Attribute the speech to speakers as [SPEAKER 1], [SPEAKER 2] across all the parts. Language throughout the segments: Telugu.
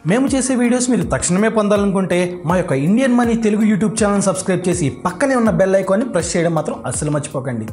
[SPEAKER 1] మేము చేసే వీడియోస్ మీరు తక్షణమే పొందాలనుకుంటే మా యొక్క Indian money Telugu YouTube channel subscribe చేసి పక్కనే ఉన్న బెల్ ఐకాన్ని ప్రెస్ చేయడం మాత్రం అస్సలు మర్చిపోకండి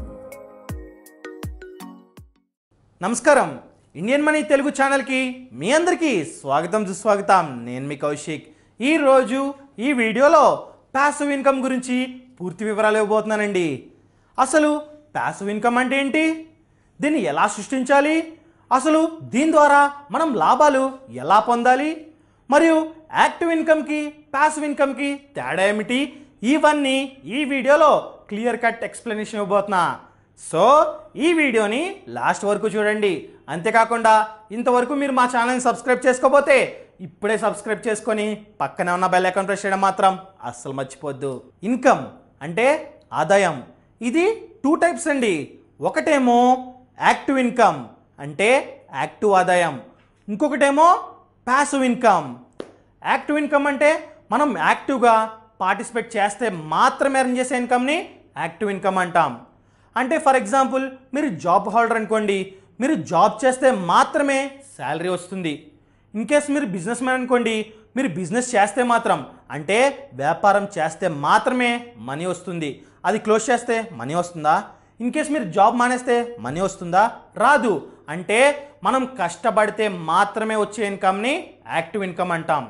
[SPEAKER 1] నమస్కారం ఇండియన్ మనీ తెలుగు ఛానల్కి మీ అందరికీ స్వాగతం సుస్వాగతం నేను మీ కౌశిక్ ఈరోజు ఈ వీడియోలో ప్యాసివ్ ఇన్కమ్ గురించి పూర్తి వివరాలు ఇవ్వబోతున్నానండి అసలు ప్యాసివ్ ఇన్కమ్ అంటే ఏంటి దీన్ని ఎలా సృష్టించాలి అసలు దీని ద్వారా మనం లాభాలు ఎలా పొందాలి మరియు యాక్టివ్ ఇన్కమ్కి ప్యాసివ్ ఇన్కమ్కి తేడా ఏమిటి ఇవన్నీ ఈ వీడియోలో క్లియర్ కట్ ఎక్స్ప్లెనేషన్ ఇవ్వబోతున్నా సో ఈ వీడియోని లాస్ట్ వరకు చూడండి అంతేకాకుండా ఇంతవరకు మీరు మా ఛానల్ని సబ్స్క్రైబ్ చేసుకోకపోతే ఇప్పుడే సబ్స్క్రైబ్ చేసుకొని పక్కనే ఉన్న బెల్ ఐకాన్ ప్రెస్ చేయడం మాత్రం అస్సలు మర్చిపోద్దు ఇన్కమ్ అంటే ఆదాయం ఇది టూ టైప్స్ అండి ఒకటేమో యాక్టివ్ ఇన్కమ్ అంటే యాక్టివ్ ఆదాయం ఇంకొకటేమో ప్యాసివ్ ఇన్కమ్ యాక్టివ్ ఇన్కమ్ అంటే మనం యాక్టివ్గా పార్టిసిపేట్ చేస్తే మాత్రమే ఎర్న్ చేసే ఇన్కమ్ని యాక్టివ్ ఇన్కమ్ అంటాం అంటే ఫర్ ఎగ్జాంపుల్ మీరు జాబ్ హోల్డర్ అనుకోండి మీరు జాబ్ చేస్తే మాత్రమే శాలరీ వస్తుంది ఇన్ కేస్ మీరు బిజినెస్ మ్యాన్ అనుకోండి మీరు బిజినెస్ చేస్తే మాత్రం అంటే వ్యాపారం చేస్తే మాత్రమే మనీ వస్తుంది అది క్లోజ్ చేస్తే మనీ వస్తుందా ఇన్ కేస్ మీరు జాబ్ మానేస్తే మనీ వస్తుందా రాదు అంటే మనం కష్టపడితే మాత్రమే వచ్చే ఇన్కమ్ని యాక్టివ్ ఇన్కమ్ అంటాం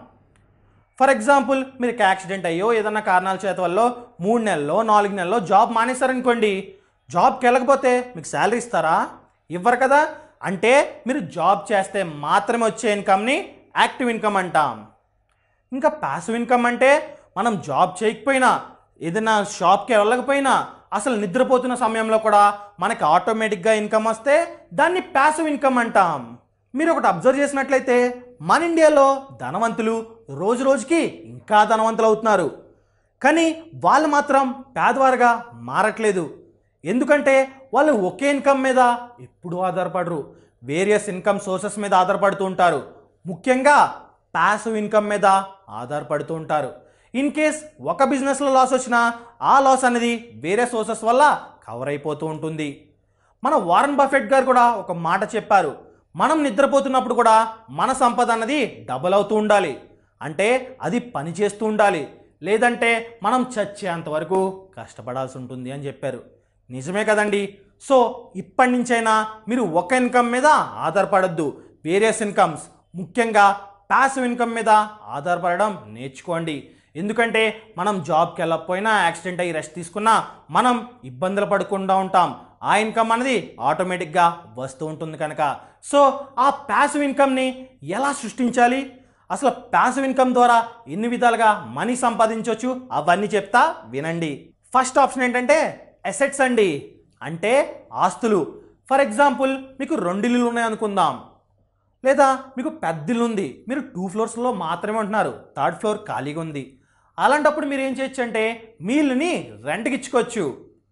[SPEAKER 1] ఫర్ ఎగ్జాంపుల్ మీరు యాక్సిడెంట్ అయ్యో ఏదన్నా కారణాల చేత వల్ల మూడు నెలల్లో నాలుగు నెలల్లో జాబ్ మానేశారనుకోండి జాబ్కి వెళ్ళకపోతే మీకు శాలరీ ఇస్తారా ఇవ్వరు కదా అంటే మీరు జాబ్ చేస్తే మాత్రమే వచ్చే ఇన్కమ్ని యాక్టివ్ ఇన్కమ్ అంటాం ఇంకా ప్యాసివ్ ఇన్కమ్ అంటే మనం జాబ్ చేయకపోయినా ఏదైనా షాప్కి వెళ్ళకపోయినా అసలు నిద్రపోతున్న సమయంలో కూడా మనకి ఆటోమేటిక్గా ఇన్కమ్ వస్తే దాన్ని ప్యాసివ్ ఇన్కమ్ అంటాం మీరు ఒకటి అబ్జర్వ్ చేసినట్లయితే మన ఇండియాలో ధనవంతులు రోజు రోజుకి ఇంకా ధనవంతులు అవుతున్నారు కానీ వాళ్ళు మాత్రం పేదవారుగా మారట్లేదు ఎందుకంటే వాళ్ళు ఒకే ఇన్కమ్ మీద ఎప్పుడూ ఆధారపడరు వేరియస్ ఇన్కమ్ సోర్సెస్ మీద ఆధారపడుతూ ఉంటారు ముఖ్యంగా ప్యాసివ్ ఇన్కమ్ మీద ఆధారపడుతూ ఉంటారు ఇన్ కేస్ ఒక బిజినెస్లో లాస్ వచ్చినా ఆ లాస్ అనేది వేరే సోర్సెస్ వల్ల కవర్ అయిపోతూ ఉంటుంది మన వారన్ బఫెట్ గారు కూడా ఒక మాట చెప్పారు మనం నిద్రపోతున్నప్పుడు కూడా మన సంపద అన్నది డబల్ అవుతూ ఉండాలి అంటే అది పని చేస్తూ ఉండాలి లేదంటే మనం చచ్చేంత వరకు కష్టపడాల్సి ఉంటుంది అని చెప్పారు నిజమే కదండి సో ఇప్పటి నుంచైనా మీరు ఒక ఇన్కమ్ మీద ఆధారపడద్దు వేరియస్ ఇన్కమ్స్ ముఖ్యంగా ప్యాసివ్ ఇన్కమ్ మీద ఆధారపడడం నేర్చుకోండి ఎందుకంటే మనం జాబ్కి వెళ్ళకపోయినా యాక్సిడెంట్ అయ్యి రెస్ట్ తీసుకున్నా మనం ఇబ్బందులు పడకుండా ఉంటాం ఆ ఇన్కమ్ అనేది ఆటోమేటిక్గా వస్తూ ఉంటుంది కనుక సో ఆ ప్యాసివ్ ఇన్కమ్ని ఎలా సృష్టించాలి అసలు ప్యాసివ్ ఇన్కమ్ ద్వారా ఎన్ని విధాలుగా మనీ సంపాదించవచ్చు అవన్నీ చెప్తా వినండి ఫస్ట్ ఆప్షన్ ఏంటంటే అసెట్స్ అండి అంటే ఆస్తులు ఫర్ ఎగ్జాంపుల్ మీకు రెండు ఇల్లులు ఉన్నాయి అనుకుందాం లేదా మీకు పెద్ద ఇల్లు ఉంది మీరు టూ ఫ్లోర్స్లో మాత్రమే ఉంటున్నారు థర్డ్ ఫ్లోర్ ఖాళీగా ఉంది అలాంటప్పుడు మీరు ఏం చేయొచ్చు అంటే మీ ఇల్లుని రెంట్కి ఇచ్చుకోవచ్చు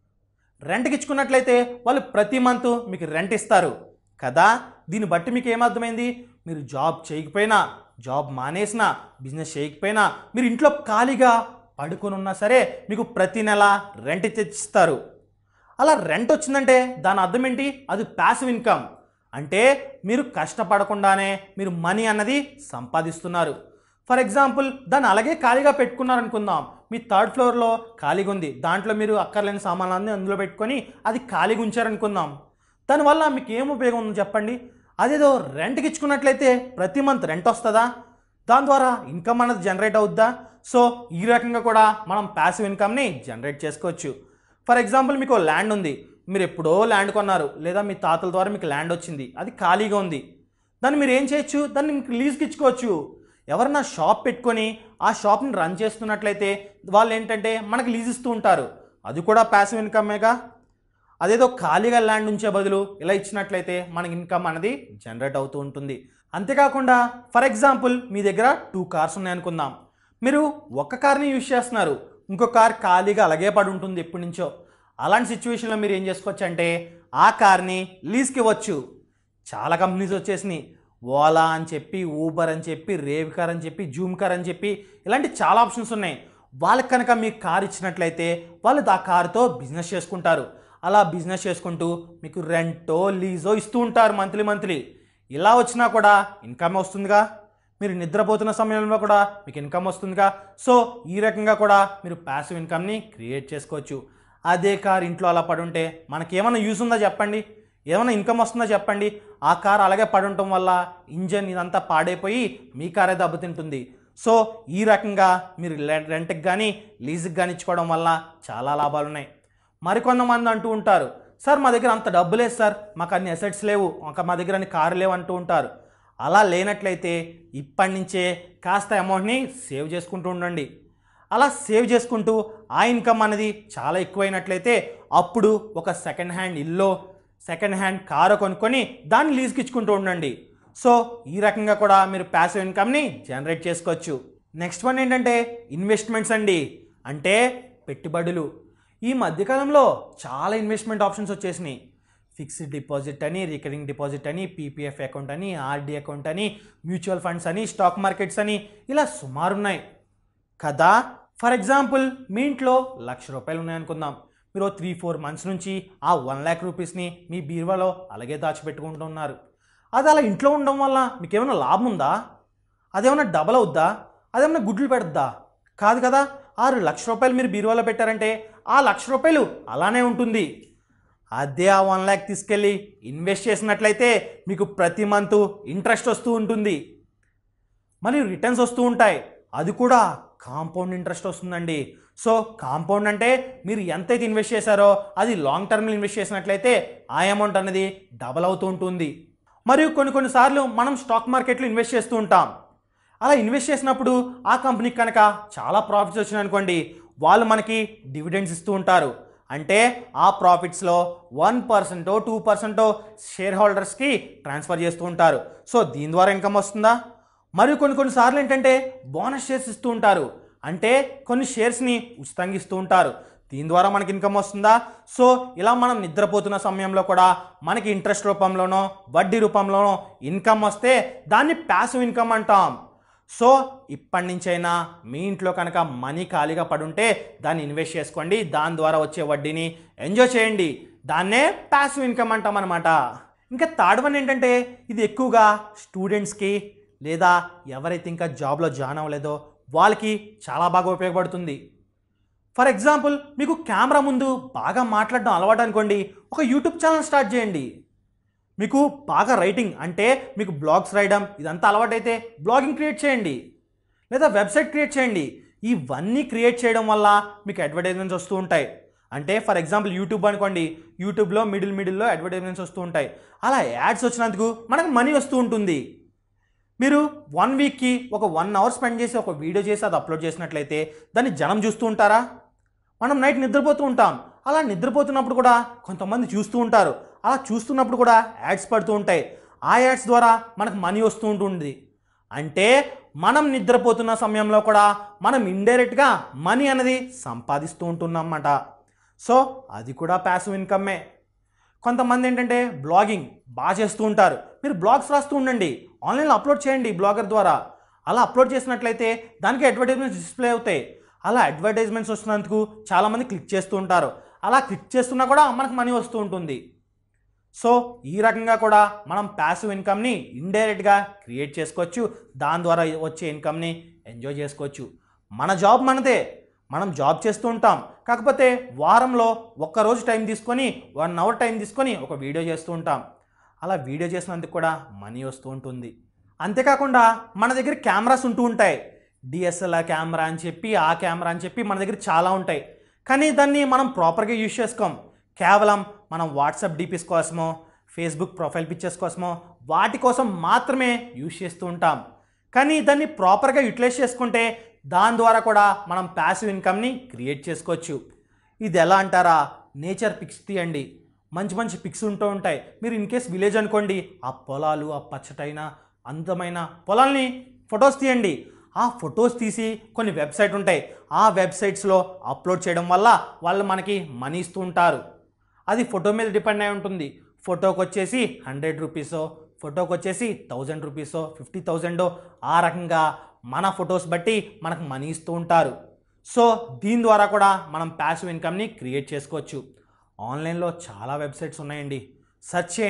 [SPEAKER 1] రెంట్కి ఇచ్చుకున్నట్లయితే వాళ్ళు ప్రతి మంత్ మీకు రెంట్ ఇస్తారు కదా దీన్ని బట్టి మీకు ఏమర్థమైంది మీరు జాబ్ చేయకపోయినా జాబ్ మానేసినా బిజినెస్ చేయకపోయినా మీరు ఇంట్లో ఖాళీగా పడుకొని ఉన్నా సరే మీకు ప్రతి నెల రెంట్ తెచ్చిస్తారు అలా రెంట్ వచ్చిందంటే దాని అర్థం ఏంటి అది ప్యాసివ్ ఇన్కమ్ అంటే మీరు కష్టపడకుండానే మీరు మనీ అన్నది సంపాదిస్తున్నారు ఫర్ ఎగ్జాంపుల్ దాన్ని అలాగే ఖాళీగా పెట్టుకున్నారనుకుందాం మీ థర్డ్ ఫ్లోర్లో ఖాళీగా ఉంది దాంట్లో మీరు అక్కర్లేని సామాన్లన్నీ అందులో పెట్టుకొని అది ఖాళీగా ఉంచారనుకుందాం దానివల్ల మీకు ఏం ఉపయోగం ఉంది చెప్పండి అదేదో రెంట్కి ఇచ్చుకున్నట్లయితే ప్రతి మంత్ రెంట్ వస్తుందా దాని ద్వారా ఇన్కమ్ అనేది జనరేట్ అవుద్దా సో ఈ రకంగా కూడా మనం ప్యాసివ్ ఇన్కమ్ని జనరేట్ చేసుకోవచ్చు ఫర్ ఎగ్జాంపుల్ మీకు ల్యాండ్ ఉంది మీరు ఎప్పుడో ల్యాండ్ కొన్నారు లేదా మీ తాతల ద్వారా మీకు ల్యాండ్ వచ్చింది అది ఖాళీగా ఉంది దాన్ని మీరు ఏం చేయొచ్చు దాన్ని మీకు లీజ్కి ఇచ్చుకోవచ్చు ఎవరన్నా షాప్ పెట్టుకొని ఆ షాప్ని రన్ చేస్తున్నట్లయితే వాళ్ళు ఏంటంటే మనకి లీజ్ ఇస్తూ ఉంటారు అది కూడా ప్యాసివ్ ఇన్కమేగా అదేదో ఖాళీగా ల్యాండ్ ఉంచే బదులు ఇలా ఇచ్చినట్లయితే మనకి ఇన్కమ్ అనేది జనరేట్ అవుతూ ఉంటుంది అంతేకాకుండా ఫర్ ఎగ్జాంపుల్ మీ దగ్గర టూ కార్స్ ఉన్నాయనుకుందాం మీరు ఒక కార్ని యూజ్ చేస్తున్నారు ఇంకో కార్ ఖాళీగా అలాగే పడి ఉంటుంది ఎప్పటి నుంచో అలాంటి సిచ్యువేషన్లో మీరు ఏం చేసుకోవచ్చు అంటే ఆ కార్ని లీజ్కి ఇవ్వచ్చు చాలా కంపెనీస్ వచ్చేసినాయి ఓలా అని చెప్పి ఊబర్ అని చెప్పి రేవ్ కార్ అని చెప్పి జూమ్ కార్ అని చెప్పి ఇలాంటి చాలా ఆప్షన్స్ ఉన్నాయి వాళ్ళకి కనుక మీకు కార్ ఇచ్చినట్లయితే వాళ్ళు ఆ కార్తో బిజినెస్ చేసుకుంటారు అలా బిజినెస్ చేసుకుంటూ మీకు రెంటో లీజో ఇస్తూ ఉంటారు మంత్లీ మంత్లీ ఇలా వచ్చినా కూడా ఇన్కమ్ వస్తుందిగా మీరు నిద్రపోతున్న సమయంలో కూడా మీకు ఇన్కమ్ వస్తుందిగా సో ఈ రకంగా కూడా మీరు ప్యాసివ్ ఇన్కమ్ని క్రియేట్ చేసుకోవచ్చు అదే కార్ ఇంట్లో అలా పడి ఉంటే మనకి ఏమైనా యూస్ ఉందా చెప్పండి ఏమైనా ఇన్కమ్ వస్తుందా చెప్పండి ఆ కార్ అలాగే పడి ఉండటం వల్ల ఇంజన్ ఇదంతా పాడైపోయి మీ కారే దెబ్బతింటుంది సో ఈ రకంగా మీరు లె- రెంట్కి కానీ లీజుకి కానీ ఇచ్చుకోవడం వల్ల చాలా లాభాలు ఉన్నాయి మరికొంతమంది అంటూ ఉంటారు సార్ మా దగ్గర అంత డబ్బు లేదు సార్ మాకు అన్ని అసెట్స్ లేవు ఇంకా మా దగ్గర అన్ని కారు లేవు అంటూ ఉంటారు అలా లేనట్లయితే ఇప్పటి నుంచే కాస్త అమౌంట్ని సేవ్ చేసుకుంటూ ఉండండి అలా సేవ్ చేసుకుంటూ ఆ ఇన్కమ్ అనేది చాలా ఎక్కువైనట్లయితే అప్పుడు ఒక సెకండ్ హ్యాండ్ ఇల్లు సెకండ్ హ్యాండ్ కారు కొనుక్కొని దాన్ని లీజ్కి ఇచ్చుకుంటూ ఉండండి సో ఈ రకంగా కూడా మీరు ప్యాసివ్ ఇన్కమ్ని జనరేట్ చేసుకోవచ్చు నెక్స్ట్ వన్ ఏంటంటే ఇన్వెస్ట్మెంట్స్ అండి అంటే పెట్టుబడులు ఈ మధ్యకాలంలో చాలా ఇన్వెస్ట్మెంట్ ఆప్షన్స్ వచ్చేసినాయి ఫిక్స్డ్ డిపాజిట్ అని రికరింగ్ డిపాజిట్ అని పీపీఎఫ్ అకౌంట్ అని ఆర్డీ అకౌంట్ అని మ్యూచువల్ ఫండ్స్ అని స్టాక్ మార్కెట్స్ అని ఇలా సుమారు ఉన్నాయి కదా ఫర్ ఎగ్జాంపుల్ మీ ఇంట్లో లక్ష రూపాయలు ఉన్నాయనుకుందాం మీరు త్రీ ఫోర్ మంత్స్ నుంచి ఆ వన్ ల్యాక్ రూపీస్ని మీ బీరువాలో అలాగే దాచిపెట్టుకుంటున్నారు అది అలా ఇంట్లో ఉండడం వల్ల మీకు ఏమైనా లాభం ఉందా అదేమన్నా డబల్ అవుద్దా అదేమన్నా గుడ్లు పెడద్దా కాదు కదా ఆరు లక్ష రూపాయలు మీరు బీరువాలో పెట్టారంటే ఆ లక్ష రూపాయలు అలానే ఉంటుంది అదే ఆ వన్ ల్యాక్ తీసుకెళ్ళి ఇన్వెస్ట్ చేసినట్లయితే మీకు ప్రతి మంత్ ఇంట్రెస్ట్ వస్తూ ఉంటుంది మరియు రిటర్న్స్ వస్తూ ఉంటాయి అది కూడా కాంపౌండ్ ఇంట్రెస్ట్ వస్తుందండి సో కాంపౌండ్ అంటే మీరు ఎంతైతే ఇన్వెస్ట్ చేశారో అది లాంగ్ టర్మ్లో ఇన్వెస్ట్ చేసినట్లయితే ఆ అమౌంట్ అనేది డబల్ అవుతూ ఉంటుంది మరియు కొన్ని కొన్నిసార్లు మనం స్టాక్ మార్కెట్లో ఇన్వెస్ట్ చేస్తూ ఉంటాం అలా ఇన్వెస్ట్ చేసినప్పుడు ఆ కంపెనీకి కనుక చాలా ప్రాఫిట్స్ వచ్చినాయి అనుకోండి వాళ్ళు మనకి డివిడెండ్స్ ఇస్తూ ఉంటారు అంటే ఆ ప్రాఫిట్స్లో వన్ పర్సెంటో టూ పర్సెంటో షేర్ హోల్డర్స్కి ట్రాన్స్ఫర్ చేస్తూ ఉంటారు సో దీని ద్వారా ఇన్కమ్ వస్తుందా మరియు కొన్ని కొన్నిసార్లు ఏంటంటే బోనస్ షేర్స్ ఇస్తూ ఉంటారు అంటే కొన్ని షేర్స్ని ఉచితంగా ఇస్తూ ఉంటారు దీని ద్వారా మనకి ఇన్కమ్ వస్తుందా సో ఇలా మనం నిద్రపోతున్న సమయంలో కూడా మనకి ఇంట్రెస్ట్ రూపంలోనో వడ్డీ రూపంలోనో ఇన్కమ్ వస్తే దాన్ని ప్యాసివ్ ఇన్కమ్ అంటాం సో ఇప్పటి నుంచైనా మీ ఇంట్లో కనుక మనీ ఖాళీగా పడుంటే దాన్ని ఇన్వెస్ట్ చేసుకోండి దాని ద్వారా వచ్చే వడ్డీని ఎంజాయ్ చేయండి దాన్నే ప్యాసివ్ ఇన్కమ్ అంటాం అనమాట ఇంకా థర్డ్ వన్ ఏంటంటే ఇది ఎక్కువగా స్టూడెంట్స్కి లేదా ఎవరైతే ఇంకా జాబ్లో జాయిన్ అవ్వలేదో వాళ్ళకి చాలా బాగా ఉపయోగపడుతుంది ఫర్ ఎగ్జాంపుల్ మీకు కెమెరా ముందు బాగా మాట్లాడడం అలవాటు అనుకోండి ఒక యూట్యూబ్ ఛానల్ స్టార్ట్ చేయండి మీకు బాగా రైటింగ్ అంటే మీకు బ్లాగ్స్ రాయడం ఇదంతా అలవాటైతే బ్లాగింగ్ క్రియేట్ చేయండి లేదా వెబ్సైట్ క్రియేట్ చేయండి ఇవన్నీ క్రియేట్ చేయడం వల్ల మీకు అడ్వర్టైజ్మెంట్స్ వస్తూ ఉంటాయి అంటే ఫర్ ఎగ్జాంపుల్ యూట్యూబ్ అనుకోండి యూట్యూబ్లో మిడిల్ మిడిల్లో అడ్వర్టైజ్మెంట్స్ వస్తూ ఉంటాయి అలా యాడ్స్ వచ్చినందుకు మనకు మనీ వస్తూ ఉంటుంది మీరు వన్ వీక్కి ఒక వన్ అవర్ స్పెండ్ చేసి ఒక వీడియో చేసి అది అప్లోడ్ చేసినట్లయితే దాన్ని జనం చూస్తూ ఉంటారా మనం నైట్ నిద్రపోతూ ఉంటాం అలా నిద్రపోతున్నప్పుడు కూడా కొంతమంది చూస్తూ ఉంటారు అలా చూస్తున్నప్పుడు కూడా యాడ్స్ పడుతూ ఉంటాయి ఆ యాడ్స్ ద్వారా మనకు మనీ వస్తూ ఉంటుంది అంటే మనం నిద్రపోతున్న సమయంలో కూడా మనం ఇండైరెక్ట్గా మనీ అనేది సంపాదిస్తూ ఉంటున్నమాట సో అది కూడా ప్యాసివ్ ఇన్కమ్మే కొంతమంది ఏంటంటే బ్లాగింగ్ బాగా చేస్తూ ఉంటారు మీరు బ్లాగ్స్ రాస్తూ ఉండండి ఆన్లైన్లో అప్లోడ్ చేయండి బ్లాగర్ ద్వారా అలా అప్లోడ్ చేసినట్లయితే దానికి అడ్వర్టైజ్మెంట్స్ డిస్ప్లే అవుతాయి అలా అడ్వర్టైజ్మెంట్స్ వస్తున్నందుకు చాలామంది క్లిక్ చేస్తూ ఉంటారు అలా క్లిక్ చేస్తున్నా కూడా మనకు మనీ వస్తూ ఉంటుంది సో ఈ రకంగా కూడా మనం ప్యాసివ్ ఇన్కమ్ని ఇండైరెక్ట్గా క్రియేట్ చేసుకోవచ్చు దాని ద్వారా వచ్చే ఇన్కమ్ని ఎంజాయ్ చేసుకోవచ్చు మన జాబ్ మనదే మనం జాబ్ చేస్తూ ఉంటాం కాకపోతే వారంలో ఒక్కరోజు టైం తీసుకొని వన్ అవర్ టైం తీసుకొని ఒక వీడియో చేస్తూ ఉంటాం అలా వీడియో చేసినందుకు కూడా మనీ వస్తూ ఉంటుంది అంతేకాకుండా మన దగ్గర కెమెరాస్ ఉంటూ ఉంటాయి డిఎస్ఎల్ఆర్ కెమెరా అని చెప్పి ఆ కెమెరా అని చెప్పి మన దగ్గర చాలా ఉంటాయి కానీ దాన్ని మనం ప్రాపర్గా యూజ్ చేసుకోం కేవలం మనం వాట్సాప్ డీపీస్ కోసమో ఫేస్బుక్ ప్రొఫైల్ పిక్చర్స్ కోసమో వాటి కోసం మాత్రమే యూజ్ చేస్తూ ఉంటాం కానీ దాన్ని ప్రాపర్గా యూటిలైజ్ చేసుకుంటే దాని ద్వారా కూడా మనం ప్యాసివ్ ఇన్కమ్ని క్రియేట్ చేసుకోవచ్చు ఇది ఎలా అంటారా నేచర్ పిక్స్ తీయండి మంచి మంచి పిక్స్ ఉంటూ ఉంటాయి మీరు ఇన్ కేస్ విలేజ్ అనుకోండి ఆ పొలాలు ఆ పచ్చటైన అందమైన పొలాల్ని ఫొటోస్ తీయండి ఆ ఫొటోస్ తీసి కొన్ని వెబ్సైట్ ఉంటాయి ఆ వెబ్సైట్స్లో అప్లోడ్ చేయడం వల్ల వాళ్ళు మనకి మనీ ఇస్తూ ఉంటారు అది ఫోటో మీద డిపెండ్ అయి ఉంటుంది ఫోటోకి వచ్చేసి హండ్రెడ్ రూపీసో ఫోటోకి వచ్చేసి థౌజండ్ రూపీసో ఫిఫ్టీ థౌజండో ఆ రకంగా మన ఫొటోస్ బట్టి మనకు మనీ ఇస్తూ ఉంటారు సో దీని ద్వారా కూడా మనం ప్యాసివ్ ఇన్కమ్ని క్రియేట్ చేసుకోవచ్చు ఆన్లైన్లో చాలా వెబ్సైట్స్ ఉన్నాయండి సెర్చ్ చేయండి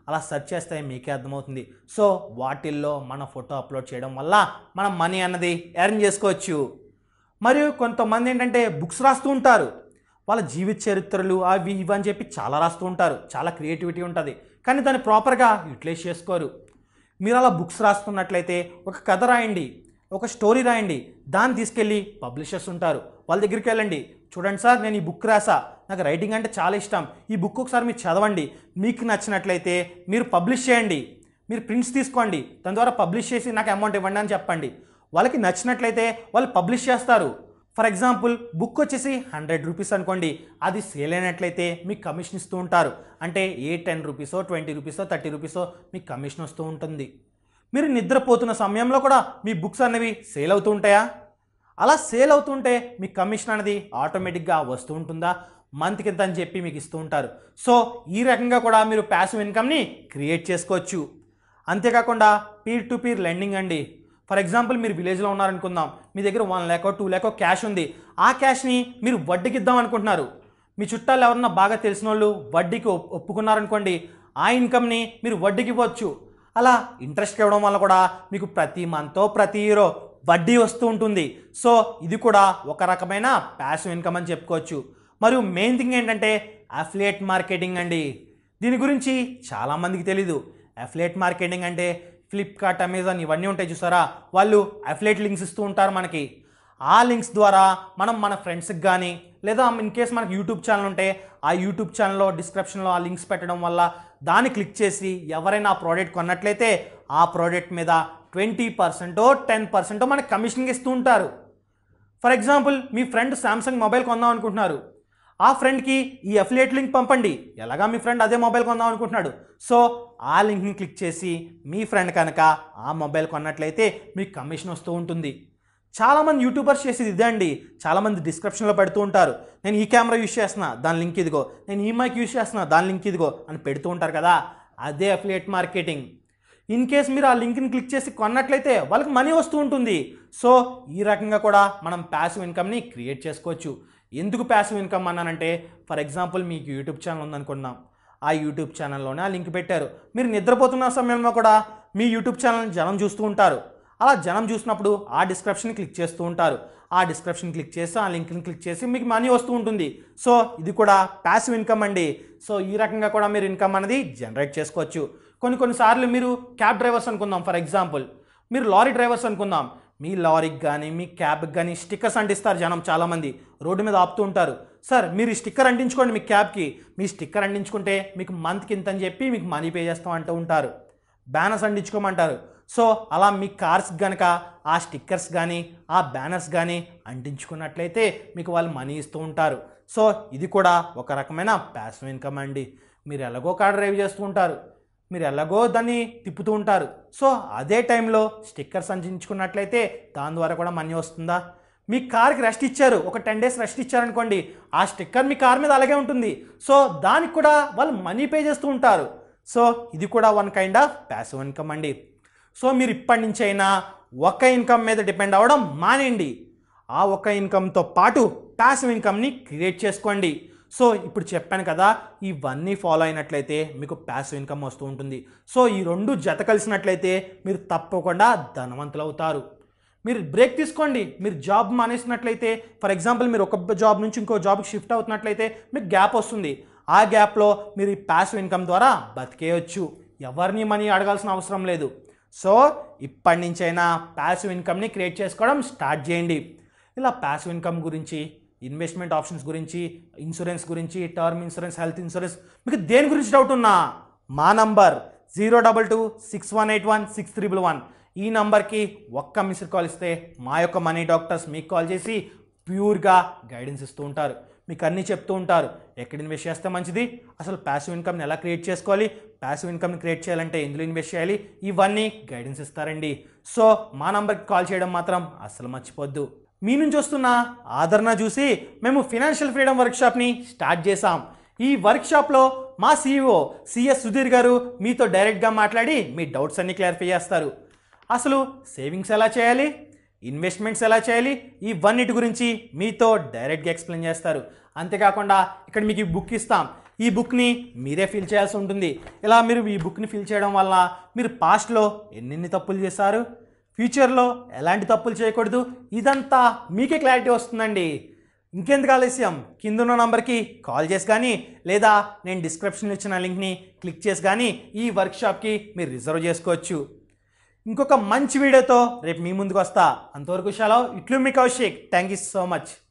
[SPEAKER 1] అలా సెర్చ్ చేస్తే మీకే అర్థమవుతుంది సో వాటిల్లో మన ఫోటో అప్లోడ్ చేయడం వల్ల మనం మనీ అన్నది ఎర్న్ చేసుకోవచ్చు మరియు కొంతమంది ఏంటంటే బుక్స్ రాస్తూ ఉంటారు వాళ్ళ జీవిత చరిత్రలు అవి ఇవి అని చెప్పి చాలా రాస్తూ ఉంటారు చాలా క్రియేటివిటీ ఉంటుంది కానీ దాన్ని ప్రాపర్గా యూటిలైజ్ చేసుకోరు మీరు అలా బుక్స్ రాస్తున్నట్లయితే ఒక కథ రాయండి ఒక స్టోరీ రాయండి దాన్ని తీసుకెళ్ళి పబ్లిషర్స్ ఉంటారు వాళ్ళ దగ్గరికి వెళ్ళండి చూడండి సార్ నేను ఈ బుక్ రాసా నాకు రైటింగ్ అంటే చాలా ఇష్టం ఈ బుక్ ఒకసారి మీరు చదవండి మీకు నచ్చినట్లయితే మీరు పబ్లిష్ చేయండి మీరు ప్రింట్స్ తీసుకోండి దాని ద్వారా పబ్లిష్ చేసి నాకు అమౌంట్ ఇవ్వండి అని చెప్పండి వాళ్ళకి నచ్చినట్లయితే వాళ్ళు పబ్లిష్ చేస్తారు ఫర్ ఎగ్జాంపుల్ బుక్ వచ్చేసి హండ్రెడ్ రూపీస్ అనుకోండి అది సేల్ అయినట్లయితే మీకు కమిషన్ ఇస్తూ ఉంటారు అంటే ఏ టెన్ రూపీసో ట్వంటీ రూపీసో థర్టీ రూపీసో మీకు కమిషన్ వస్తూ ఉంటుంది మీరు నిద్రపోతున్న సమయంలో కూడా మీ బుక్స్ అనేవి సేల్ అవుతూ ఉంటాయా అలా సేల్ అవుతుంటే మీ కమిషన్ అనేది ఆటోమేటిక్గా వస్తూ ఉంటుందా మంత్కి ఇంత అని చెప్పి మీకు ఇస్తూ ఉంటారు సో ఈ రకంగా కూడా మీరు ప్యాసివ్ ఇన్కమ్ని క్రియేట్ చేసుకోవచ్చు అంతేకాకుండా పీర్ టు పీర్ లెండింగ్ అండి ఫర్ ఎగ్జాంపుల్ మీరు విలేజ్లో ఉన్నారనుకుందాం మీ దగ్గర వన్ ల్యాకో టూ ల్యాకో క్యాష్ ఉంది ఆ క్యాష్ని మీరు వడ్డీకి ఇద్దాం అనుకుంటున్నారు మీ చుట్టాలు ఎవరన్నా బాగా తెలిసిన వాళ్ళు వడ్డీకి ఒప్- ఒప్పుకున్నారనుకోండి ఆ ఇన్కమ్ని మీరు వడ్డీకి ఇవ్వచ్చు అలా ఇంట్రెస్ట్ ఇవ్వడం వల్ల కూడా మీకు ప్రతి మంతో ప్రతి ఇయరో వడ్డీ వస్తూ ఉంటుంది సో ఇది కూడా ఒక రకమైన ప్యాసివ్ ఇన్కమ్ అని చెప్పుకోవచ్చు మరియు మెయిన్ థింగ్ ఏంటంటే అఫిలియేట్ మార్కెటింగ్ అండి దీని గురించి చాలామందికి తెలీదు అఫిలియేట్ మార్కెటింగ్ అంటే ఫ్లిప్కార్ట్ అమెజాన్ ఇవన్నీ ఉంటాయి చూసారా వాళ్ళు అఫిలియేట్ లింక్స్ ఇస్తూ ఉంటారు మనకి ఆ లింక్స్ ద్వారా మనం మన ఫ్రెండ్స్కి కానీ లేదా ఇన్ కేస్ మనకి యూట్యూబ్ ఛానల్ ఉంటే ఆ యూట్యూబ్ ఛానల్లో డిస్క్రిప్షన్లో ఆ లింక్స్ పెట్టడం వల్ల దాన్ని క్లిక్ చేసి ఎవరైనా ఆ ప్రోడక్ట్ కొన్నట్లయితే ఆ ప్రోడక్ట్ మీద ట్వంటీ పర్సెంటో టెన్ పర్సెంటో మనకి కమిషన్కి ఇస్తూ ఉంటారు ఫర్ ఎగ్జాంపుల్ మీ ఫ్రెండ్ శాంసంగ్ మొబైల్ కొందాం అనుకుంటున్నారు ఆ ఫ్రెండ్కి ఈ అఫిలియేట్ లింక్ పంపండి ఎలాగా మీ ఫ్రెండ్ అదే మొబైల్ కొందాం అనుకుంటున్నాడు సో ఆ లింక్ని క్లిక్ చేసి మీ ఫ్రెండ్ కనుక ఆ మొబైల్ కొన్నట్లయితే మీకు కమిషన్ వస్తూ ఉంటుంది చాలామంది యూట్యూబర్స్ చేసేది ఇదే అండి చాలామంది డిస్క్రిప్షన్లో పెడుతూ ఉంటారు నేను ఈ కెమెరా యూస్ చేస్తున్నా దాని లింక్ ఇదిగో నేను ఈ మైక్ యూస్ చేస్తున్నా దాని లింక్ ఇదిగో అని పెడుతూ ఉంటారు కదా అదే అఫిలియేట్ మార్కెటింగ్ ఇన్ కేస్ మీరు ఆ లింక్ని క్లిక్ చేసి కొన్నట్లయితే వాళ్ళకి మనీ వస్తూ ఉంటుంది సో ఈ రకంగా కూడా మనం ప్యాసివ్ ఇన్కమ్ని క్రియేట్ చేసుకోవచ్చు ఎందుకు ప్యాసివ్ ఇన్కమ్ అన్నానంటే ఫర్ ఎగ్జాంపుల్ మీకు యూట్యూబ్ ఛానల్ ఉందనుకుందాం ఆ యూట్యూబ్ ఛానల్లోనే ఆ లింక్ పెట్టారు మీరు నిద్రపోతున్న సమయంలో కూడా మీ యూట్యూబ్ ఛానల్ జనం చూస్తూ ఉంటారు అలా జనం చూసినప్పుడు ఆ డిస్క్రిప్షన్ క్లిక్ చేస్తూ ఉంటారు ఆ డిస్క్రిప్షన్ క్లిక్ చేసి ఆ లింక్ని క్లిక్ చేసి మీకు మనీ వస్తూ ఉంటుంది సో ఇది కూడా ప్యాసివ్ ఇన్కమ్ అండి సో ఈ రకంగా కూడా మీరు ఇన్కమ్ అనేది జనరేట్ చేసుకోవచ్చు కొన్ని కొన్నిసార్లు మీరు క్యాబ్ డ్రైవర్స్ అనుకుందాం ఫర్ ఎగ్జాంపుల్ మీరు లారీ డ్రైవర్స్ అనుకుందాం మీ లారీకి కానీ మీ క్యాబ్కి కానీ స్టిక్కర్స్ అంటిస్తారు జనం చాలామంది రోడ్డు మీద ఆపుతూ ఉంటారు సార్ మీరు ఈ స్టిక్కర్ అంటించుకోండి మీ క్యాబ్కి మీ స్టిక్కర్ అంటించుకుంటే మీకు మంత్కి ఇంత అని చెప్పి మీకు మనీ పే చేస్తాం అంటూ ఉంటారు బ్యానర్స్ అంటించుకోమంటారు సో అలా మీ కార్స్ కనుక ఆ స్టిక్కర్స్ కానీ ఆ బ్యానర్స్ కానీ అంటించుకున్నట్లయితే మీకు వాళ్ళు మనీ ఇస్తూ ఉంటారు సో ఇది కూడా ఒక రకమైన ప్యాసివ్ ఇన్కమ్ అండి మీరు ఎలాగో కార్ డ్రైవ్ చేస్తూ ఉంటారు మీరు ఎలాగో దాన్ని తిప్పుతూ ఉంటారు సో అదే టైంలో స్టిక్కర్స్ అంటించుకున్నట్లయితే దాని ద్వారా కూడా మనీ వస్తుందా మీ కార్కి రెస్ట్ ఇచ్చారు ఒక టెన్ డేస్ రెస్ట్ ఇచ్చారనుకోండి ఆ స్టిక్కర్ మీ కార్ మీద అలాగే ఉంటుంది సో దానికి కూడా వాళ్ళు మనీ పే చేస్తూ ఉంటారు సో ఇది కూడా one kind of passive income అండి సో మీరు ఇప్పటి నుంచి అయినా ఒక ఇన్కమ్ మీద డిపెండ్ అవ్వడం మానేయండి ఆ ఒక ఇన్కమ్తో పాటు ప్యాసివ్ ఇన్కమ్ని క్రియేట్ చేసుకోండి సో ఇప్పుడు చెప్పాను కదా ఇవన్నీ ఫాలో అయినట్లయితే మీకు ప్యాసివ్ ఇన్కమ్ వస్తూ ఉంటుంది సో ఈ రెండు జత కలిసినట్లయితే మీరు తప్పకుండా ధనవంతులు అవుతారు మీరు బ్రేక్ తీసుకోండి మీరు జాబ్ మానేసినట్లయితే ఫర్ ఎగ్జాంపుల్ మీరు ఒక జాబ్ నుంచి ఇంకో జాబ్కి షిఫ్ట్ అవుతున్నట్లయితే మీకు గ్యాప్ వస్తుంది ఆ గ్యాప్లో మీరు ఈ ప్యాసివ్ ఇన్కమ్ ద్వారా బతికేయచ్చు ఎవరిని మనీ అడగాల్సిన అవసరం లేదు సో ఇప్పటి నుంచైనా ప్యాసివ్ ఇన్కమ్ని క్రియేట్ చేసుకోవడం స్టార్ట్ చేయండి ఇలా ప్యాసివ్ ఇన్కమ్ గురించి ఇన్వెస్ట్మెంట్ ఆప్షన్స్ గురించి ఇన్సూరెన్స్ గురించి టర్మ్ ఇన్సూరెన్స్ హెల్త్ ఇన్సూరెన్స్ మీకు దేని గురించి డౌట్ ఉన్నా మా number zero double two six one eight one six triple one ఈ నంబర్కి ఒక్క మిస్డ్ కాల్ ఇస్తే మా యొక్క మనీ డాక్టర్స్ మీకు కాల్ చేసి ప్యూర్గా గైడెన్స్ ఇస్తూ ఉంటారు మీకు అన్నీ చెప్తూ ఉంటారు ఎక్కడ ఇన్వెస్ట్ చేస్తే మంచిది అసలు ప్యాసివ్ ఇన్కమ్ని ఎలా క్రియేట్ చేసుకోవాలి ప్యాసివ్ ఇన్కమ్ని క్రియేట్ చేయాలంటే ఎందులో ఇన్వెస్ట్ చేయాలి ఇవన్నీ గైడెన్స్ ఇస్తారండి సో మా నంబర్కి కాల్ చేయడం మాత్రం అసలు మర్చిపోద్దు మీ నుంచి వస్తున్న ఆదరణ చూసి మేము ఫినాన్షియల్ ఫ్రీడమ్ వర్క్షాప్ని స్టార్ట్ చేసాం ఈ వర్క్షాప్లో మా సీఈఓ సిఎస్ సుధీర్ గారు మీతో డైరెక్ట్గా మాట్లాడి మీ డౌట్స్ అన్ని క్లారిఫై చేస్తారు అసలు సేవింగ్స్ ఎలా చేయాలి ఇన్వెస్ట్మెంట్స్ ఎలా చేయాలి ఇవన్నిటి గురించి మీతో డైరెక్ట్గా ఎక్స్ప్లెయిన్ చేస్తారు అంతేకాకుండా ఇక్కడ మీకు ఈ బుక్ ఇస్తాం ఈ బుక్ని మీరే ఫిల్ చేయాల్సి ఉంటుంది ఇలా మీరు ఈ బుక్ని ఫిల్ చేయడం వల్ల మీరు పాస్ట్లో ఎన్నెన్ని తప్పులు చేశారు ఫ్యూచర్లో ఎలాంటి తప్పులు చేయకూడదు ఇదంతా మీకే క్లారిటీ వస్తుందండి ఇంకెందుకు ఆలస్యం కింద ఉన్న నంబర్కి కాల్ చేసి కానీ లేదా నేను డిస్క్రిప్షన్లో ఇచ్చిన లింక్ని క్లిక్ చేసి కానీ ఈ వర్క్షాప్కి మీరు రిజర్వ్ చేసుకోవచ్చు ఇంకొక మంచి వీడియోతో రేపు మీ ముందుకు వస్తా అంతవరకు సెలవు ఇట్లు మీ Kaushik thank you so much